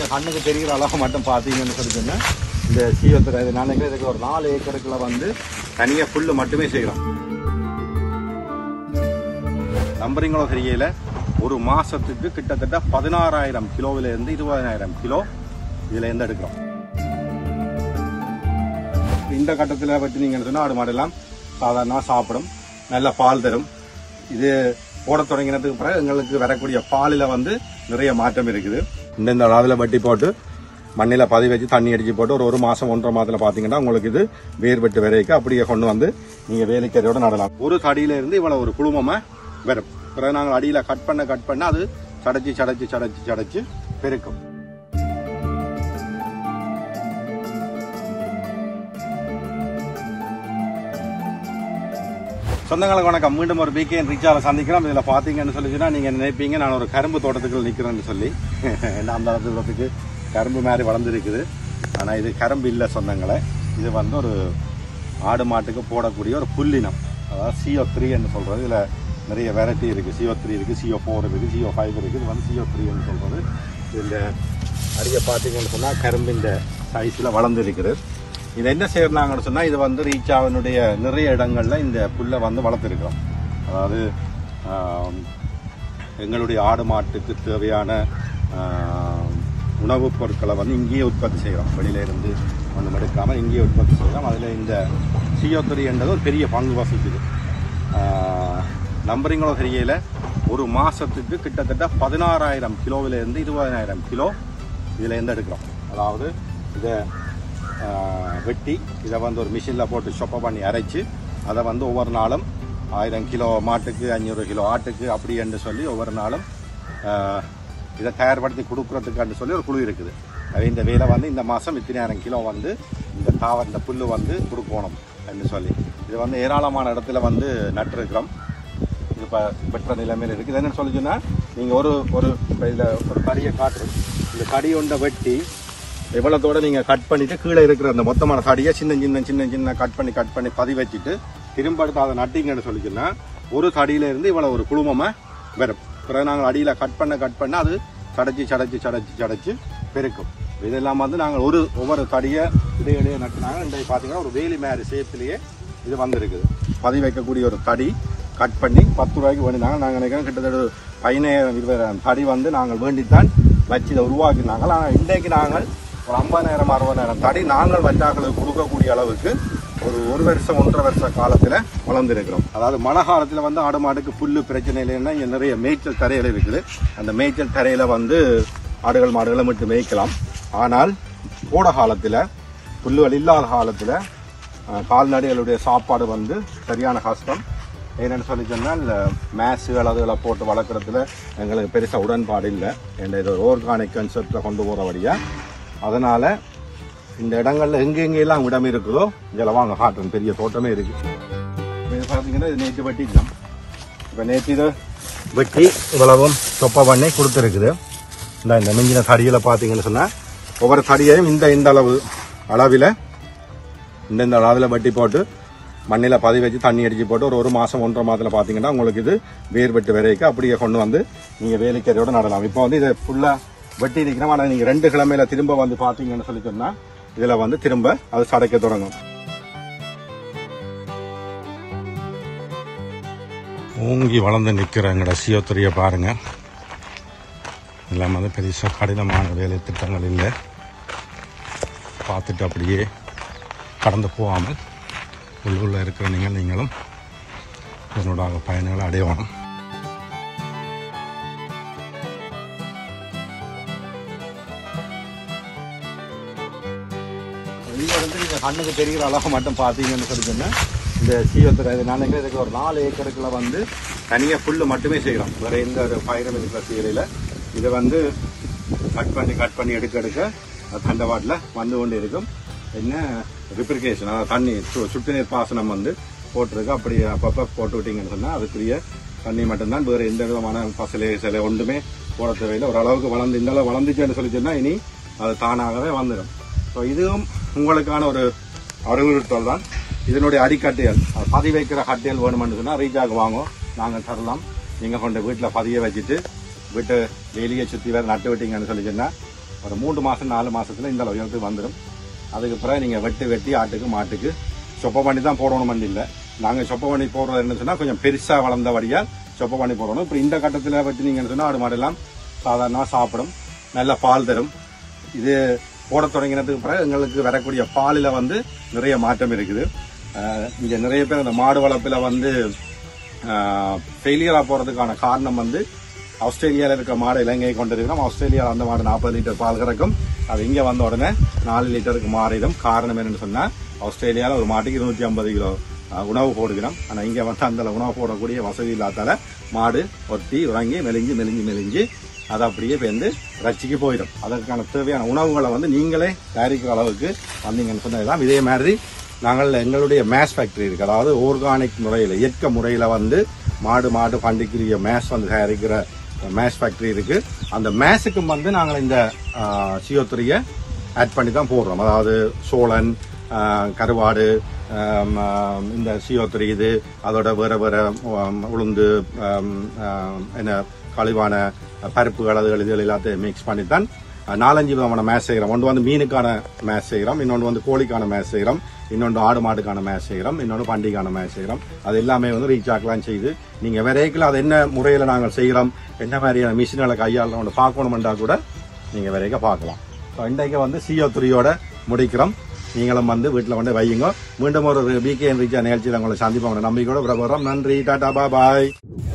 கண்ணுக்கு தெரிகிற அளவு மட்டும் பார்த்தீங்கன்னு சொல்லி சொன்னா இந்த சீவத்துறை இது நான் நினைக்கிறேன் இதுக்கு ஒரு நாலு ஏக்கருக்குள்ள வந்து தனியாக புல்லு மட்டுமே செய்கிறோம் நம்புறீங்களோ தெரியல ஒரு மாசத்துக்கு கிட்டத்தட்ட பதினாறாயிரம் கிலோவில இருந்து இருபதாயிரம் கிலோ இதுல இருந்து எடுக்கிறோம் இந்த கட்டத்தில் பற்றி நீங்கள் சொன்னால் ஆடு மாடெல்லாம் சாதாரணமாக சாப்பிடும் நல்ல பால் தரும் இது போட தொடங்கினதுக்கு பிறகு எங்களுக்கு வரக்கூடிய பாலில் வந்து நிறைய மாற்றம் இருக்குது இந்த இந்த அதில் வட்டி போட்டு மண்ணில் பதி வச்சு தண்ணி அடிச்சு போட்டு ஒரு ஒரு மாதம் ஒன்றரை மாதத்தில் பார்த்தீங்கன்னா உங்களுக்கு இது வேர் வெட்டு விரைக்கு அப்படியே கொண்டு வந்து நீங்கள் வேலைக்கரையோட நடலாம் ஒரு தடியில இருந்து இவ்வளோ ஒரு குழுமமாக வரும் பிறகு நாங்கள் அடியில் கட் பண்ண கட் பண்ண அது சடைச்சு சடைச்சு சடைச்சு சடைச்சு பெருக்கும் சொந்தங்களுக்கு வணக்கம் மீண்டும் ஒரு பிகேஎன் ரீச்சால சந்திக்கிறோம் இதில் பார்த்தீங்கன்னு சொல்லிச்சுன்னா நீங்கள் நினைப்பீங்க நான் ஒரு கரும்பு தோட்டத்துக்குள்ள நிற்கிறேன்னு சொல்லி ஏன்னா அந்த தூரத்துக்கு கரும்பு மாதிரி வளர்ந்துருக்குது ஆனால் இது கரும்பு இல்லை சொந்தங்களே இது வந்து ஒரு ஆடு மாட்டுக்கு போடக்கூடிய ஒரு புல்லினம் அதாவது சிஓ த்ரீன்னு சொல்கிறது இதில் நிறைய வெரைட்டி இருக்குது சிஓ த்ரீ இருக்குது சிஓ ஃபோர் இருக்குது சிஓ ஃபைவ் இருக்குது இது வந்து சிஓ த்ரீன்னு சொல்கிறது இதில் அடியை பார்த்தீங்கன்னு சொன்னால் கரும்பு இந்த சைஸில் வளர்ந்துருக்குது இது என்ன செய்யறாங்கன்னு சொன்னா இது வந்து ரீச்சாவினுடைய நிறைய இடங்கள்ல இந்த புல்லை வந்து வளர்த்துருக்கிறோம் அதாவது ஆம், எங்களுடைய ஆடு மாட்டுக்கு தேவையான ஆம், உணவுப் பொருட்களை வந்து இங்கேயே உற்பத்தி செய்கிறோம் வெளியில இருந்து ஒன்றும் எடுக்காம இங்கேயே உற்பத்தி செய்கிறோம் அதில் இந்த சியோத்துறை என்றது ஒரு பெரிய பங்கு வசிக்குது நம்புறீங்களோ தெரியல ஒரு மாசத்துக்கு கிட்டத்தட்ட பதினாறாயிரம் கிலோவில இருந்து இருபதாயிரம் கிலோ இதுல இருந்து எடுக்கிறோம் அதாவது இதை ஆஹ், வெட்டி இதை வந்து ஒரு மிஷினில் போட்டு சொப்ப பண்ணி அரைச்சு அதை வந்து ஒவ்வொரு நாளும் ஆயிரம் கிலோ மாட்டுக்கு அஞ்சூறு கிலோ ஆட்டுக்கு அப்படி என்று சொல்லி ஒவ்வொரு நாளும் ஆஹ், இதை தயார்படுத்தி கொடுக்குறதுக்குன்னு சொல்லி ஒரு குழு இருக்குது அது இந்த வேலை வந்து இந்த மாதம் இத்தனாயிரம் கிலோ வந்து இந்த தாவர இந்த புல்லு வந்து கொடுக்கணும் என்று சொல்லி இது வந்து ஏராளமான இடத்துல வந்து நட்டிருக்கிறோம் இது இப்போ பெற்ற நிலைமையில் இருக்குது இது என்னன்னு சொல்லி சொன்னால் நீங்கள் ஒரு ஒரு இப்போ இதில் ஒரு கடியை காட்டுறோம் இந்த கடி ஒன்றை வெட்டி எவ்வளோத்தோட நீங்கள் கட் பண்ணிவிட்டு கீழே இருக்கிற அந்த மொத்தமான கடியை சின்ன சின்ன சின்ன சின்ன கட் பண்ணி கட் பண்ணி பதி வச்சுட்டு திரும்ப அடுத்து அதை நட்டிங்கன்னு சொல்லி சொன்னால் ஒரு கடியில இருந்து இவ்வளோ ஒரு குழுமமாக வரும் பிறகு நாங்கள் அடியில் கட் பண்ண கட் பண்ண அது சடைச்சி சடைச்சி சடைச்சி சடைச்சி பெருக்கும் இதெல்லாம் வந்து நாங்கள் ஒரு ஒவ்வொரு தடியை இடையிடையே நட்டினாங்க இன்றைக்கு பார்த்தீங்கன்னா ஒரு வேலி மேரி சேத்துலேயே இது வந்திருக்குது பதி வைக்கக்கூடிய ஒரு தடி கட் பண்ணி பத்து ரூபாய்க்கு வேண்டினாங்க நாங்கள் நினைக்கிறோம் கிட்டத்தட்ட ஒரு பதினாயிரம் இருபதாயிரம் தடி வந்து நாங்கள் வேண்டித்தான் வச்சு இதை உருவாக்கினாங்க ஆனால் இன்றைக்கு நாங்கள் ஒரு ஐம்பதாயிரம் அறுபதாயிரம் தடி நாங்கள் வச்சாக்களுக்கு கொடுக்கக்கூடிய அளவுக்கு ஒரு ஒரு வருஷம் ஒன்றரை வருஷ காலத்தில் வளர்ந்துருக்கிறோம் அதாவது மழை காலத்தில் வந்து ஆடு மாடுக்கு புல்லு பிரச்சனை இல்லைன்னா இங்கே நிறைய மேய்ச்சல் தரையில் இருக்குது அந்த மேய்ச்சல் தரையில் வந்து ஆடுகள் மாடுகளை மட்டும் மேய்க்கலாம் ஆனால் கோடை காலத்தில் புல்லுகள் இல்லாத காலத்தில் அஹ், கால்நடைகளுடைய சாப்பாடு வந்து சரியான கஷ்டம் என்னென்னு சொல்லி சொன்னால் இந்த மேஸுகள் அதுகளை போட்டு வளர்க்குறதுல எங்களுக்கு பெருசாக உடன்பாடு இல்லை என்ற இது ஒரு ஆர்கானிக் கன்செப்டில் கொண்டு போகிறபடியாக அதனால் இந்த இடங்கள்ல எங்கெங்கெல்லாம் இடம் இருக்குதோ இதில் வாங்க காட்டுறேன் பெரிய தோட்டமே இருக்குது இது பார்த்தீங்கன்னா இது நேற்று வெட்டிக்கலாம் இப்போ நேற்று இது வெட்டி இவ்வளவும் சொப்ப பண்ணி கொடுத்துருக்குது இந்த இந்த மிஞ்சின தடியில் பார்த்தீங்கன்னு சொன்னால் ஒவ்வொரு தடியையும் இந்த இந்த அளவு அளவில் இந்த இந்த அளவில் வெட்டி போட்டு மண்ணில் பதி வச்சு தண்ணி அடிச்சு போட்டு ஒரு ஒரு மாதம் ஒன்றரை மாதத்தில் பார்த்தீங்கன்னா உங்களுக்கு இது வேர் வெட்டு விரைக்கு அப்படியே கொண்டு வந்து நீங்கள் வேலைக்கரையோட நடலாம் இப்போ வந்து இதை ஃபுல்லாக வெட்டி இருக்கிறோம் ஆனால் நீங்கள் ரெண்டு கிழமையில திரும்ப வந்து பார்த்தீங்கன்னு சொல்லி சொன்னால் இதில் வந்து திரும்ப அது சடைக்க தொடங்கும் ஓங்கி வளர்ந்து நிற்கிற எங்களோட சியோத்துறையை பாருங்க எல்லாம் வந்து பெருசாக கடினமான வேலை திட்டங்கள் இல்லை பார்த்துட்டு அப்படியே கடந்து போகாமல் உள்ளூரில் இருக்கிற நீங்கள் நீங்களும் இதனோட பயணங்களை அடையணும் இங்க வந்து நீங்க கண்ணுக்கு தெரிகிற அளவு மட்டும் பார்த்தீங்கன்னு சொல்லி சொன்னா இந்த சீவத்துறை இது நான் நினைக்கிறேன் இதுக்கு ஒரு நாலு ஏக்கருக்குள்ள வந்து தனியாக புல்லு மட்டுமே செய்கிறோம் வேற எந்த ஒரு பயிரும் இருக்கிற சீரையில் இதை வந்து கட் பண்ணி கட் பண்ணி எடுக்க எடுக்க அது தண்டவாட்டில் வந்து கொண்டு இருக்கும் என்ன ரிப்ரிகேஷன் அதாவது தண்ணி சு- சுட்டு நீர் பாசனம் வந்து போட்டிருக்கு அப்படி அப்பப்போ போட்டு விட்டீங்கன்னு சொன்னால் அதுக்குரிய தண்ணி மட்டும்தான் வேறு எந்த விதமான பசலை சிலை ஒன்றுமே போட தேவையில்லை ஓரளவுக்கு வளர்ந்து இந்த அளவு வளர்ந்துச்சுன்னு சொல்லி சொன்னால் இனி அது தானாகவே வந்துடும் ஸோ இதுவும் உங்களுக்கான ஒரு அறிவுறுத்தல் தான் இதனுடைய அடிக்கட்டையல் அது பதிய வைக்கிற கட்டையல் வேணுமென்னு சொன்னால் ரீசார்ஜ் வாங்கும் நாங்கள் தரலாம் நீங்கள் கொண்டு வீட்டில் பதிய வச்சுட்டு வீட்டு வெளியே சுற்றி வேறு நட்டு விட்டீங்கன்னு சொல்லி சொன்னால் ஒரு மூன்று மாதம் நாலு மாசத்துல இந்த அளவு உயரத்துக்கு வந்துடும் அதுக்கு பிறகு நீங்கள் வெட்டி வெட்டி ஆட்டுக்கு மாட்டுக்கு சொப்பை பண்ணி தான் போடணும்னு இல்லை நாங்கள் சொப்பை பண்ணி போடுறது என்ன சொன்னால் கொஞ்சம் பெருசாக வளர்ந்தபடியால் சொப்பை பண்ணி போடணும் இப்போ இந்த கட்டத்தில் வச்சு நீங்கள் சொன்னால் ஆடு மாடெல்லாம் சாதாரணமாக சாப்பிடும் நல்ல பால் தரும் இது போட தொடங்கினதுக்கு பிறகு எங்களுக்கு வரக்கூடிய பாலில் வந்து நிறைய மாற்றம் இருக்குது இங்கே நிறைய பேர் அந்த மாடு வளர்ப்பில் வந்து ஃபெயிலியராக போகிறதுக்கான காரணம் வந்து ஆஸ்திரேலியாவில் இருக்க மாடு இலங்கையை கொண்டு இருக்கிறோம் ஆஸ்திரேலியாவில் அந்த மாடு நாற்பது லிட்டர் பால் கறக்கும் அது இங்கே வந்த உடனே நாலு லிட்டருக்கு மாறிடும் காரணம் என்னன்னு சொன்னால் ஆஸ்திரேலியாவில் ஒரு மாட்டுக்கு இருநூத்தி ஐம்பது கிலோ அஹ், உணவு போடுகிறோம் ஆனால் இங்கே வந்து அந்த உணவு போடக்கூடிய வசதி இல்லாதால மாடு ஒட்டி உறங்கி மெலிஞ்சு மெலிஞ்சு மெலிஞ்சு அது அப்படியே வந்து ரச்சிக்கு போயிடும் அதற்கான தேவையான உணவுகளை வந்து நீங்களே தயாரிக்கிற அளவுக்கு வந்தீங்கன்னு சொன்னதுதான் இதே மாதிரி நாங்கள் எங்களுடைய மேஸ் ஃபேக்டரி இருக்கு அதாவது ஆர்கானிக் முறையில் இயற்கை முறையில் வந்து மாடு மாடு பண்டிக்குரிய மேஸ் வந்து தயாரிக்கிற மேஸ் ஃபேக்டரி இருக்கு அந்த மேஸுக்கும் வந்து நாங்கள் இந்த சிஓ ஆட் பண்ணி தான் போடுறோம் அதாவது சோளன் ஆஹ், கருவாடு ஆம், ஆம், இந்த சிஓ இது அதோட வேற வேற ஆம், உளுந்து ஆம், ஆம், என்ன கழிவான பருப்புகள் அதுகள் இதுகள் எல்லாத்தையும் மிக்ஸ் பண்ணித்தான் அஹ், நாலஞ்சு விதமான மேஸ் செய்கிறோம் ஒன்று வந்து மீனுக்கான மேஸ் செய்கிறோம் இன்னொன்று வந்து கோழிக்கான மேஸ் செய்கிறோம் இன்னொன்று ஆடு மாடுக்கான மேஸ் செய்கிறோம் இன்னொன்று பண்டிகைக்கான மேஸ் செய்கிறோம் அது எல்லாமே வந்து ரீச் ஆக்கலாம் செய்து நீங்கள் விரைக்கில் அது என்ன முறையில் நாங்கள் செய்கிறோம் என்ன மாதிரியான மிஷின்களை கையாளணும் பார்க்கணுமெண்டா கூட நீங்கள் விரைக்க பார்க்கலாம் ஸோ இன்றைக்கு வந்து சிஓ த்ரீயோட முடிக்கிறோம் நீங்களும் வந்து வீட்டில் வந்து வையுங்க மீண்டும் ஒரு பிகே ரீச்சா நிகழ்ச்சியில் உங்களை சந்திப்போம் நம்பிக்கையோட பிரபரம் நன்றி டாடா பாய்